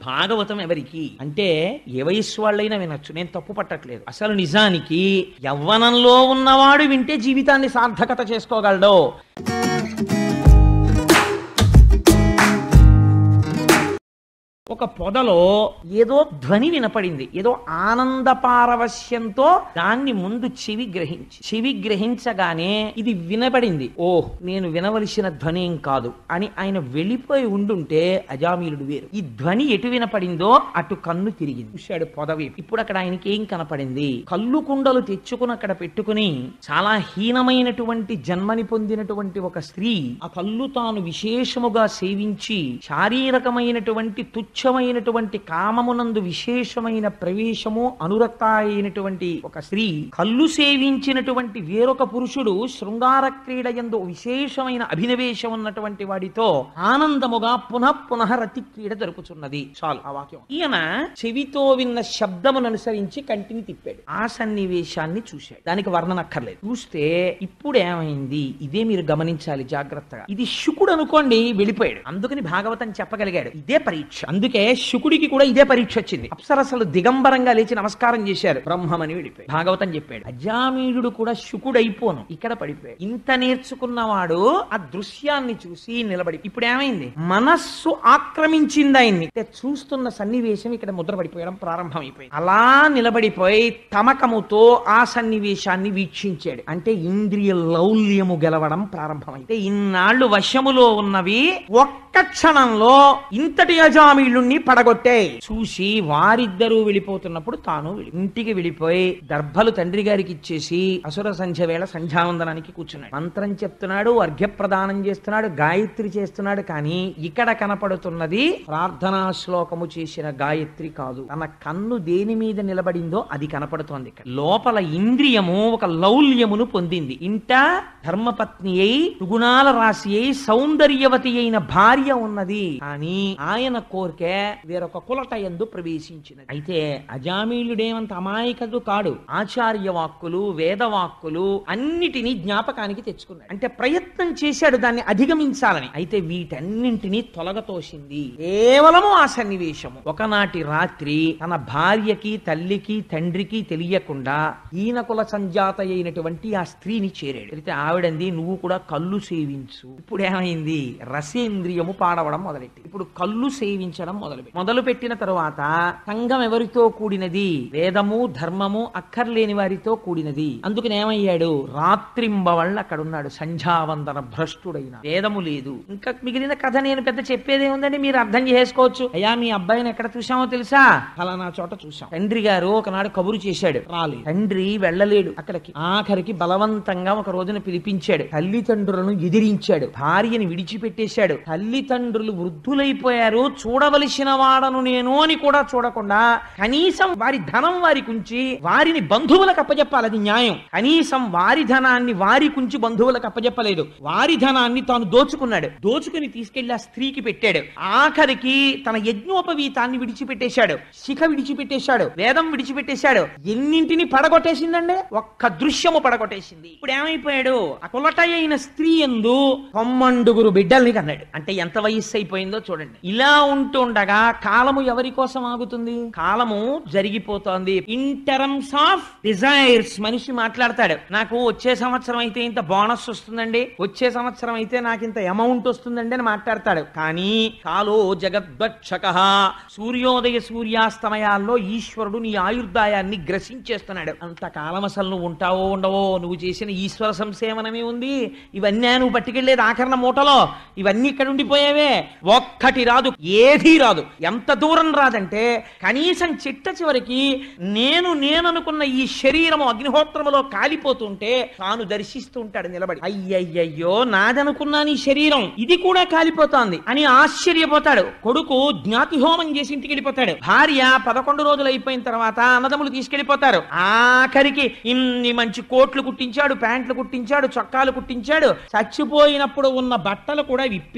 భాగవతం ఎవరికి అంటే ఏ వయస్సు వాళ్ళైనా వినొచ్చు నేను తప్పు పట్టట్లేదు అసలు నిజానికి యవ్వనంలో ఉన్నవాడు వింటే జీవితాన్ని సార్థకత చేసుకోగలడు ఒక పొదలో ఏదో ధ్వని వినపడింది ఏదో ఆనంద పారవశ్యంతో దాన్ని ముందు చెవి గ్రహించి చెవి గ్రహించగానే ఇది వినపడింది ఓ నేను వినవలసిన ధ్వని ఏం కాదు అని ఆయన వెళ్ళిపోయి ఉండుంటే అజామీలుడు వేరు ఈ ధ్వని ఎటు వినపడిందో అటు కన్ను తిరిగింది చూశాడు పొదవి ఇప్పుడు అక్కడ ఆయనకి ఏం కనపడింది కళ్ళు కుండలు తెచ్చుకుని అక్కడ పెట్టుకుని చాలా హీనమైనటువంటి జన్మని పొందినటువంటి ఒక స్త్రీ ఆ కళ్ళు తాను విశేషముగా సేవించి శారీరకమైనటువంటి తుచ్చమైనటువంటి కామమునందు విశేషమైన ప్రవేశము అనురక్త అయినటువంటి ఒక స్త్రీ కళ్ళు సేవించినటువంటి వేరొక పురుషుడు శృంగార క్రీడ యందు విశేషమైన అభినవేశం ఉన్నటువంటి వాడితో ఆనందముగా పునః పునః రతి క్రీడ జరుపుచున్నది చాలు ఆ వాక్యం ఈయన చెవితో విన్న శబ్దమును అనుసరించి కంటిని తిప్పాడు ఆ సన్నివేశాన్ని చూశాడు దానికి వర్ణన అక్కర్లేదు చూస్తే ఇప్పుడు ఏమైంది ఇదే మీరు గమనించాలి జాగ్రత్తగా ఇది శుకుడు అనుకోండి వెళ్ళిపోయాడు అందుకని భాగవతం చెప్పగలిగాడు ఇదే పరీక్ష అందుకే శుకుడికి కూడా ఇదే పరీక్ష వచ్చింది అప్సరసలు దిగంబరంగా లేచి నమస్కారం చేశారు బ్రహ్మమని వెళ్ళిపోయాడు భాగవతం చెప్పాడు అజామీయుడు కూడా శుకుడు అయిపోను ఇక్కడ పడిపోయాడు ఇంత నేర్చుకున్నవాడు ఆ దృశ్యాన్ని చూసి నిలబడి ఇప్పుడు ఏమైంది మనస్సు ఆక్రమించింది ఆయన్ని అంటే చూస్తున్న సన్నివేశం ఇక్కడ ముద్ర పడిపోయడం ప్రారంభమైపోయింది అలా నిలబడిపోయి తమకముతో ఆ సన్నివేశాన్ని వీక్షించాడు అంటే ఇంద్రియ లౌల్యము గెలవడం ప్రారంభమైతే ఇన్నాళ్ళు వశములో ఉన్నవి ఒక్క క్షణంలో ఇంతటి అజామీళ్ళుణ్ణి పడగొట్టే చూసి వారిద్దరూ వెళ్ళిపోతున్నప్పుడు తాను వెళ్ళి- ఇంటికి వెళ్ళిపోయి దర్భలు తండ్రి గారికి ఇచ్చేసి అసుర సంధ్య వేళ సంధ్యావందనానికి కూర్చున్నాడు మంత్రం చెప్తున్నాడు అర్ఘ్య ప్రదానం చేస్తున్నాడు గాయత్రి చేస్తున్నాడు కానీ ఇక్కడ కనపడుతున్నది ప్రార్థనా శ్లోకము చేసిన గాయత్రి కాదు తన కన్ను దేని మీద నిలబడిందో అది కనపడుతోంది ఇక్కడ లోపల ఇంద్రియము ఒక లౌల్యమును పొందింది ఇంట ధర్మపత్ని అయి రుగుణాల రాశి అయి సౌందర్యవతి అయిన భార్య ఉన్నది కానీ ఆయన కోరికే వేరొక కులట ఎందు ప్రవేశించినది అయితే అజామీలుడేమంత అమాయకుడు కాడు ఆచార్య వాక్కులు వేద వాక్కులు అన్నిటినీ జ్ఞాపకానికి తెచ్చుకున్నాడు అంటే ప్రయత్నం చేశాడు దాన్ని అధిగమించాలని అయితే వీటన్నింటినీ తొలగతోసింది కేవలము ఆ సన్నివేశము ఒకనాటి రాత్రి తన భార్యకి తల్లికి తండ్రికి తెలియకుండా ఈనకుల సంజాత అయినటువంటి ఆ స్త్రీని చేరాడు అయితే ఆవిడంది నువ్వు కూడా కళ్ళు సేవించు ఇప్పుడు ఏమైంది రసేంద్రియము పాడవడం మొదలెట్టి ఇప్పుడు కళ్ళు సేవించడం మొదలుపెట్టి మొదలు పెట్టిన తరువాత సంఘం ఎవరితో కూడినది వేదము ధర్మము అక్కర్లేని వారితో కూడినది అందుకని ఏమయ్యాడు రాత్రింబవళ్ళ అక్కడ ఉన్నాడు సంధ్యావందన భ్రష్టుడైన వేదము లేదు ఇంకా మిగిలిన కథ నేను పెద్ద చెప్పేదే ఉందండి మీరు అర్థం చేసుకోవచ్చు అయ్యా మీ అబ్బాయిని ఎక్కడ చూసామో తెలుసా ఫలానా చోట చూసాం తండ్రి గారు ఒకనాడు కబురు చేశాడు రాలేదు తండ్రి వెళ్ళలేడు అక్కడికి ఆఖరికి బలవంతంగా ఒక రోజున పిలిపించాడు తల్లిదండ్రులను ఎదిరించాడు భార్యని విడిచిపెట్టేశాడు తల్లిదండ్రులు వృద్ధులైపోయారు చూడవలసిన వాడను నేను అని కూడా చూడకుండా కనీసం వారి ధనం వారికి ఉంచి వారిని బంధువులకు అప్పజెప్పాలి అది న్యాయం కనీసం వారి ధనాన్ని వారికి ఉంచి బంధువులకు అప్పజెప్పలేదు వారి ధనాన్ని తాను దోచుకున్నాడు దోచుకుని తీసుకెళ్లి ఆ స్త్రీకి పెట్టాడు ఆఖరికి తన యజ్ఞోపవీతాన్ని విడిచిపెట్టేశాడు శిఖ విడిచిపెట్టేశాడు వేదం విడిచిపెట్టేశాడు ఎన్నింటిని పడగొట్టేసిందండి ఒక్క దృశ్యము పడగొట్టేసింది ఇప్పుడు ఏమైపోయాడు ఆ కులట అయిన స్త్రీ ఎందు తొమ్మండుగురు బిడ్డల్ని కన్నాడు అంటే ఎంత వయస్సు అయిపోయిందో చూడండి ఇలా ఉంటుండగా కాలము ఎవరి కోసం ఆగుతుంది కాలము జరిగిపోతోంది ఇన్ టర్మ్స్ ఆఫ్ డిజైర్స్ మనిషి మాట్లాడతాడు నాకు వచ్చే సంవత్సరం అయితే ఇంత బోనస్ వస్తుందండి వచ్చే సంవత్సరం అయితే నాకు ఇంత అమౌంట్ వస్తుందండి అని మాట్లాడతాడు కానీ కాలో జగద్వక్షక సూర్యోదయ సూర్యాస్తమయాల్లో ఈశ్వరుడు నీ ఆయుర్దాయాన్ని గ్రసించేస్తున్నాడు అంత కాలం అసలు నువ్వు ఉంటావో ఉండవో నువ్వు చేసిన ఈశ్వర సంసేవనమే ఉంది ఇవన్నీ నువ్వు పట్టుకెళ్లేది ఆఖరణ మూటలో ఇవన్నీ ఇక్కడ ఉండిపోయావే ఒక్కటి రాదు ఏదీ రాదు ఎంత దూరం రాదంటే కనీసం చిట్ట చివరికి నేను నేననుకున్న ఈ శరీరము అగ్నిహోత్రములో కాలిపోతుంటే తాను దర్శిస్తూ ఉంటాడు నిలబడి అయ్యయ్యయ్యో నాదనుకున్నాను ఈ శరీరం ఇది కూడా కాలిపోతోంది అని ఆశ్చర్యపోతాడు కొడుకు జ్ఞాతి హోమం చేసి ఇంటికి వెళ్ళిపోతాడు భార్య పదకొండు రోజులు అయిపోయిన తర్వాత అన్నదమ్ములు తీసుకెళ్లిపోతారు ఆఖరికి ఇన్ని మంచి కోట్లు కుట్టించాడు ప్యాంట్లు కుట్టించాడు చొక్కాలు కుట్టించాడు చచ్చిపోయినప్పుడు ఉన్న బట్టలు కూడా విప్పేసి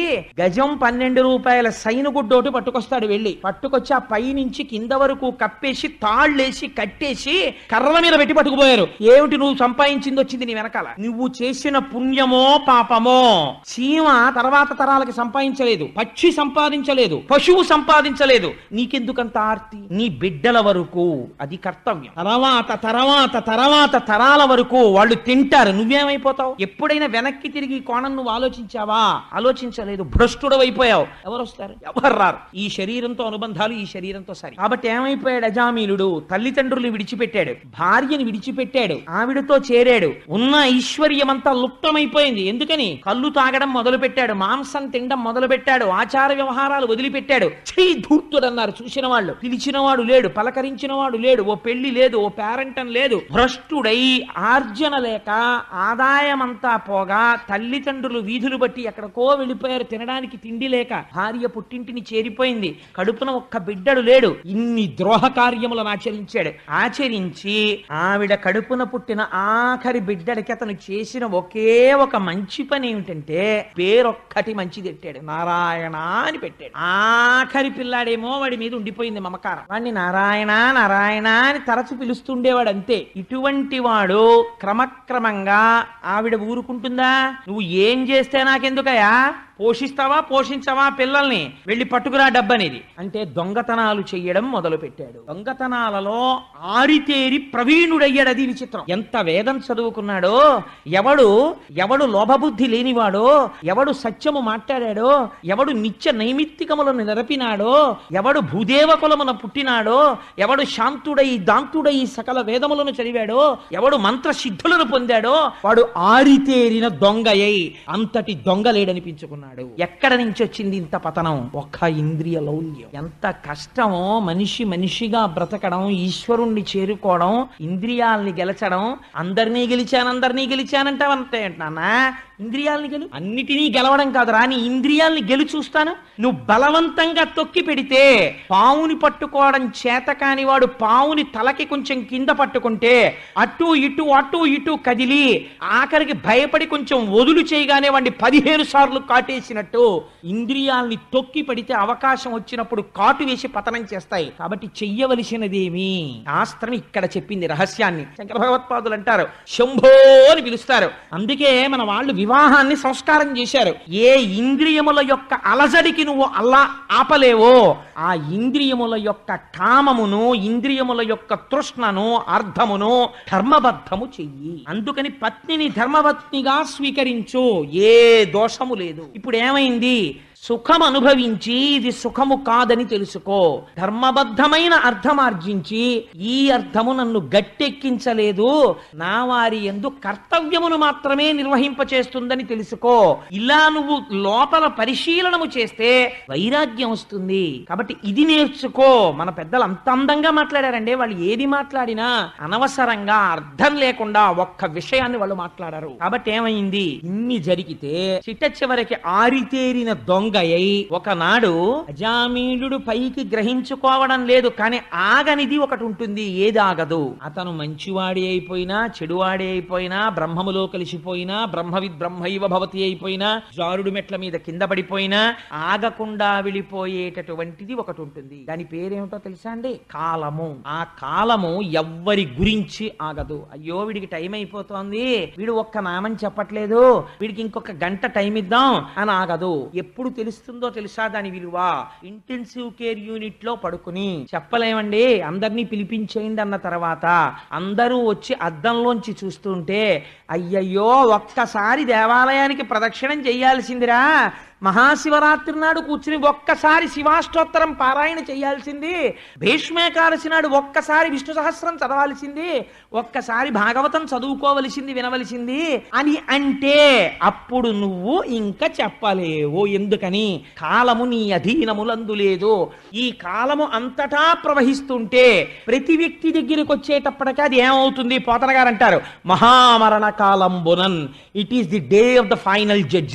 గజం పన్నెండు రూపాయల సైను గుడ్డోటి పట్టుకొస్తాడు వెళ్ళి పట్టుకొచ్చి ఆ పై నుంచి కింద వరకు కప్పేసి తాళ్ళేసి కట్టేసి కర్రల మీద పెట్టి పట్టుకుపోయారు ఏమిటి నువ్వు సంపాదించింది వచ్చింది నీ వెనకాల నువ్వు చేసిన పుణ్యమో పాపమో చీమ తర్వాత తరాలకి సంపాదించలేదు పక్షి సంపాదించలేదు పశువు సంపాదించలేదు నీకెందుకంత ఆర్తి నీ బిడ్డల వరకు అది కర్తవ్యం తర్వాత తర్వాత తర్వాత తరాల వరకు వాళ్ళు తింటారు నువ్వేమైపోతావు ఎప్పుడైనా వెనక్కి తిరిగి ఈ కోణం నువ్వు ఆలోచించావా ఆలోచించలేదు భ్రష్టుడు అయిపోయావు ఎవరు వస్తారు ఎవరు రారు ఈ శరీరంతో అనుబంధాలు ఈ శరీరంతో సరి కాబట్టి ఏమైపోయాడు అజామీలుడు తల్లిదండ్రులు విడిచిపెట్టాడు భార్యని విడిచిపెట్టాడు ఆవిడతో చేరాడు ఉన్న ఐశ్వర్యమంతా లుప్తమైపోయింది ఎందుకని కళ్ళు తాగడం మొదలు పెట్టాడు మాంసం తినడం మొదలు పెట్టాడు ఆచార వ్యవహారాలు వదిలిపెట్టాడు చీ ధూర్తుడు అన్నారు చూసిన వాళ్ళు పిలిచిన వాడు లేడు పలకరించిన వాడు లేడు ఓ పెళ్లి లేదు ఓ పేరంటం లేదు భ్రష్టుడై ఆర్జన లేక ఆదాయమంతా పోగా తల్లిదండ్రులు వీధులు బట్టి ఎక్కడికో వెళ్ళిపోయారు తినడానికి తిండి లేక భార్య పుట్టింటిని చేరిపోయింది కడుపున ఒక్క బిడ్డడు లేడు ఇన్ని ద్రోహ కార్యములను ఆచరించాడు ఆచరించి ఆవిడ కడుపున పుట్టిన ఆఖరి బిడ్డడికి అతను చేసిన ఒకే ఒక మంచి పని ఏమిటంటే పేరొక్కటి మంచిది పెట్టాడు నారాయణ అని పెట్టాడు ఆఖరి పిల్లాడేమో వాడి మీద ఉండిపోయింది మమకారం వాడిని నారాయణ నారాయణ అని తరచు పిలుస్తుండేవాడు అంతే ఇటువంటి వాడు క్రమక్రమంగా ఆవిడ ఊరుకుంటుందా నువ్వు ఏం చేస్తే నాకెందుకయా పోషిస్తావా పోషించవా పిల్లల్ని వెళ్ళి పట్టుకురా డబ్బనేది అంటే దొంగతనాలు చెయ్యడం మొదలు పెట్టాడు దొంగతనాలలో ఆరితేరి ప్రవీణుడయ్యాడు అది విచిత్రం ఎంత వేదం చదువుకున్నాడో ఎవడు ఎవడు లోభబుద్ధి లేనివాడో ఎవడు సత్యము మాట్లాడాడో ఎవడు నిత్య నైమిత్తికములను నిరపినాడో ఎవడు భూదేవ కులమున పుట్టినాడో ఎవడు శాంతుడై దాంతుడై సకల వేదములను చదివాడో ఎవడు మంత్ర సిద్ధులను పొందాడో వాడు ఆరితేరిన దొంగయై అంతటి దొంగ లేడనిపించుకున్నాడు ఎక్కడ నుంచి వచ్చింది ఇంత పతనం ఒక్క ఇంద్రియ లౌల్యం ఎంత కష్టమో మనిషి మనిషిగా బ్రతకడం ఈశ్వరుణ్ణి చేరుకోవడం ఇంద్రియాల్ని గెలచడం అందరినీ గెలిచాను అందరినీ గెలిచానంటావంటే నాన్న ఇంద్రియాల్ని గెలు అన్నిటినీ గెలవడం కాదు రాని ఇంద్రియాల్ని గెలు చూస్తాను నువ్వు బలవంతంగా తొక్కి పెడితే పావుని పట్టుకోవడం చేత కాని వాడు పావుని తలకి కొంచెం కింద పట్టుకుంటే అటు ఇటు అటు ఇటు కదిలి ఆఖరికి భయపడి కొంచెం వదులు చేయగానే వాడిని పదిహేను సార్లు కాటేసినట్టు ఇంద్రియాల్ని తొక్కి పెడితే అవకాశం వచ్చినప్పుడు కాటు వేసి పతనం చేస్తాయి కాబట్టి చెయ్యవలసినదేమి శాస్త్రం ఇక్కడ చెప్పింది రహస్యాన్ని శంకర భగవత్పాదులు అంటారు శంభో అని పిలుస్తారు అందుకే మన వాళ్ళు వివాహాన్ని సంస్కారం చేశారు ఏ ఇంద్రియముల యొక్క అలజడికి నువ్వు అల్లా ఆపలేవో ఆ ఇంద్రియముల యొక్క కామమును ఇంద్రియముల యొక్క తృష్ణను అర్థమును ధర్మబద్ధము చెయ్యి అందుకని పత్నిని ధర్మపత్నిగా స్వీకరించు ఏ దోషము లేదు ఇప్పుడు ఏమైంది సుఖం అనుభవించి ఇది సుఖము కాదని తెలుసుకో ధర్మబద్ధమైన అర్థమార్జించి ఈ అర్థము నన్ను గట్టెక్కించలేదు నా వారి ఎందు కర్తవ్యమును మాత్రమే నిర్వహింపచేస్తుందని తెలుసుకో ఇలా నువ్వు లోపల పరిశీలనము చేస్తే వైరాగ్యం వస్తుంది కాబట్టి ఇది నేర్చుకో మన పెద్దలు అంత అందంగా మాట్లాడారండి వాళ్ళు ఏది మాట్లాడినా అనవసరంగా అర్థం లేకుండా ఒక్క విషయాన్ని వాళ్ళు మాట్లాడారు కాబట్టి ఏమైంది ఇన్ని జరిగితే చిట్ట చివరికి ఆరితేరిన దొంగయ్యి ఒకనాడు అజామీలుడు పైకి గ్రహించుకోవడం లేదు కానీ ఆగనిది ఒకటి ఉంటుంది ఏది ఆగదు అతను మంచివాడి అయిపోయినా చెడువాడి అయిపోయినా బ్రహ్మములో కలిసిపోయినా బ్రహ్మవిద్ బ్రహ్మైవ భవతి అయిపోయినా జారుడు మెట్ల మీద కింద పడిపోయినా ఆగకుండా వెళ్ళిపోయేటటువంటిది ఒకటి ఉంటుంది దాని పేరేమిటో తెలుసా అండి కాలము ఆ కాలము ఎవ్వరి గురించి ఆగదు అయ్యో వీడికి టైం అయిపోతోంది వీడు ఒక్క నామం చెప్పట్లేదు వీడికి ఇంకొక గంట టైం ఇద్దాం అని ఆగదు ఎప్పుడు తెలుస్తుందో తెలుసా దాని విలువ ఇంటెన్సివ్ కేర్ యూనిట్ లో పడుకుని చెప్పలేమండి అందరినీ పిలిపించేయండి అన్న తర్వాత అందరూ వచ్చి అద్దంలోంచి చూస్తుంటే అయ్యయ్యో ఒక్కసారి దేవాలయానికి ప్రదక్షిణం చేయాల్సిందిరా మహాశివరాత్రి నాడు కూర్చుని ఒక్కసారి శివాష్టోత్తరం పారాయణ చేయాల్సింది భీష్మేకాదశి నాడు ఒక్కసారి విష్ణు సహస్రం చదవాల్సింది ఒక్కసారి భాగవతం చదువుకోవలసింది వినవలసింది అని అంటే అప్పుడు నువ్వు ఇంకా చెప్పలేవు ఎందుకని కాలము నీ అధీనములందు లేదు ఈ కాలము అంతటా ప్రవహిస్తుంటే ప్రతి వ్యక్తి దగ్గరికి వచ్చేటప్పటికీ అది ఏమవుతుంది పోతన గారు అంటారు మహామరణ కాలంబునన్ it is the day of the final judgement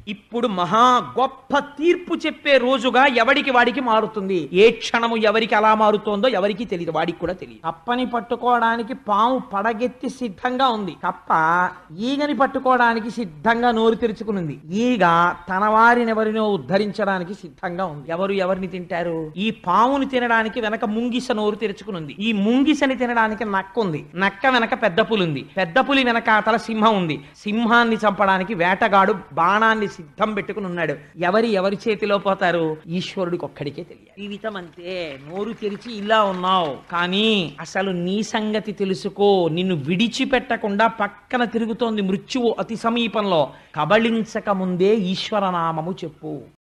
ఇప్పుడు మహా గొప్ప తీర్పు చెప్పే రోజుగా ఎవడికి వాడికి మారుతుంది ఏ క్షణము ఎవరికి అలా మారుతోందో ఎవరికి తెలియదు వాడికి కూడా తెలియదు కప్పని పట్టుకోవడానికి పాము పడగెత్తి సిద్ధంగా ఉంది కప్ప ఈగని పట్టుకోవడానికి సిద్ధంగా నోరు తెరుచుకునింది ఈగ తన వారినెవరినో ఉద్ధరించడానికి సిద్ధంగా ఉంది ఎవరు ఎవరిని తింటారు ఈ పాముని తినడానికి వెనక ముంగిస నోరు తెరుచుకునుంది ఈ ముంగిసని తినడానికి నక్క ఉంది నక్క వెనక పెద్ద పులి ఉంది పెద్ద పులి వెనకాతల సింహం ఉంది సింహాన్ని చంపడానికి వేటగాడు బాణాన్ని సిద్ధం పెట్టుకుని ఉన్నాడు ఎవరి ఎవరి చేతిలో పోతారు ఈశ్వరుడికి ఒక్కడికే తెలియాలి జీవితం అంతే నోరు తెరిచి ఇలా ఉన్నావు కానీ అసలు నీ సంగతి తెలుసుకో నిన్ను విడిచిపెట్టకుండా పక్కన తిరుగుతోంది మృత్యువు అతి సమీపంలో కబళించక ముందే ఈశ్వరనామము చెప్పు